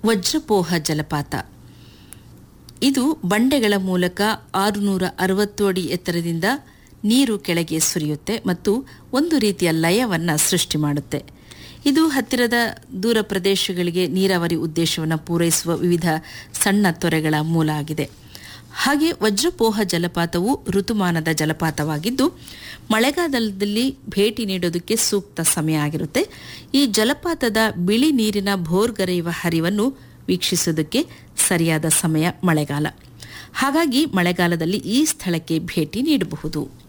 ವಜ್ರಪೋಹ ಜಲಪಾತ ಇದು ಬಂಡೆಗಳ ಮೂಲಕ ಆರುನೂರ ಅರವತ್ತು ಅಡಿ ಎತ್ತರದಿಂದ ನೀರು ಕೆಳಗೆ ಸುರಿಯುತ್ತೆ ಮತ್ತು ಒಂದು ರೀತಿಯ ಲಯವನ್ನು ಸೃಷ್ಟಿ ಮಾಡುತ್ತೆ ಇದು ಹತ್ತಿರದ ದೂರ ಪ್ರದೇಶಗಳಿಗೆ ನೀರಾವರಿ ಉದ್ದೇಶವನ್ನು ಪೂರೈಸುವ ವಿವಿಧ ಸಣ್ಣ ತೊರೆಗಳ ಮೂಲ ಆಗಿದೆ ಹಾಗೆ ವಜ್ರಪೋಹ ಜಲಪಾತವು ಋತುಮಾನದ ಜಲಪಾತವಾಗಿದ್ದು ಮಳೆಗಾಲದಲ್ಲಿ ಭೇಟಿ ನೀಡೋದಕ್ಕೆ ಸೂಕ್ತ ಸಮಯ ಆಗಿರುತ್ತೆ ಈ ಜಲಪಾತದ ಬಿಳಿ ನೀರಿನ ಭೋರ್ಗರೆಯುವ ಹರಿವನ್ನು ವೀಕ್ಷಿಸೋದಕ್ಕೆ ಸರಿಯಾದ ಸಮಯ ಮಳೆಗಾಲ ಹಾಗಾಗಿ ಮಳೆಗಾಲದಲ್ಲಿ ಈ ಸ್ಥಳಕ್ಕೆ ಭೇಟಿ ನೀಡಬಹುದು